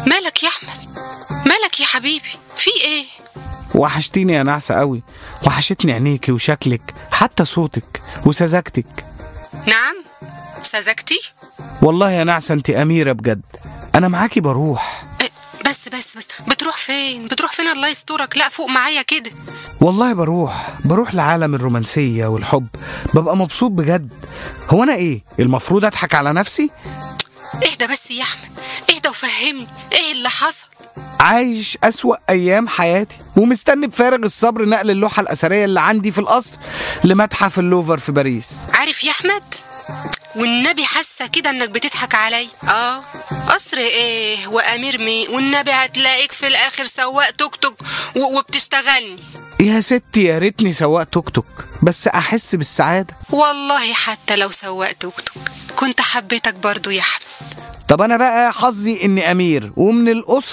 مالك يا احمد مالك يا حبيبي في ايه وحشتيني يا نعسة قوي وحشتني عينيكي وشكلك حتى صوتك وسذاجتك نعم سذجتي والله يا نعسة انت أميرة بجد أنا معاكي بروح إيه، بس بس بس بتروح فين بتروح فين الله يسترك لا فوق معايا كده والله بروح بروح لعالم الرومانسية والحب ببقى مبسوط بجد هو أنا إيه المفروض أضحك على نفسي اهدى بس يا احمد اهدى وفهمني ايه اللي حصل عايش أسوأ أيام حياتي ومستني بفارغ الصبر نقل اللوحة الأثرية اللي عندي في القصر لمتحف اللوفر في باريس عارف يا احمد والنبي حاسه كده انك بتضحك علي اه قصر ايه وامير مين والنبي هتلاقيك في الاخر سواق توك توك و- وبتشتغلني يا ستي يا ريتني سواق توك توك بس أحس بالسعادة والله حتى لو سواق توك توك كنت حبيتك برضو يا احمد طب أنا بقى حظي إني أمير ومن الأسرة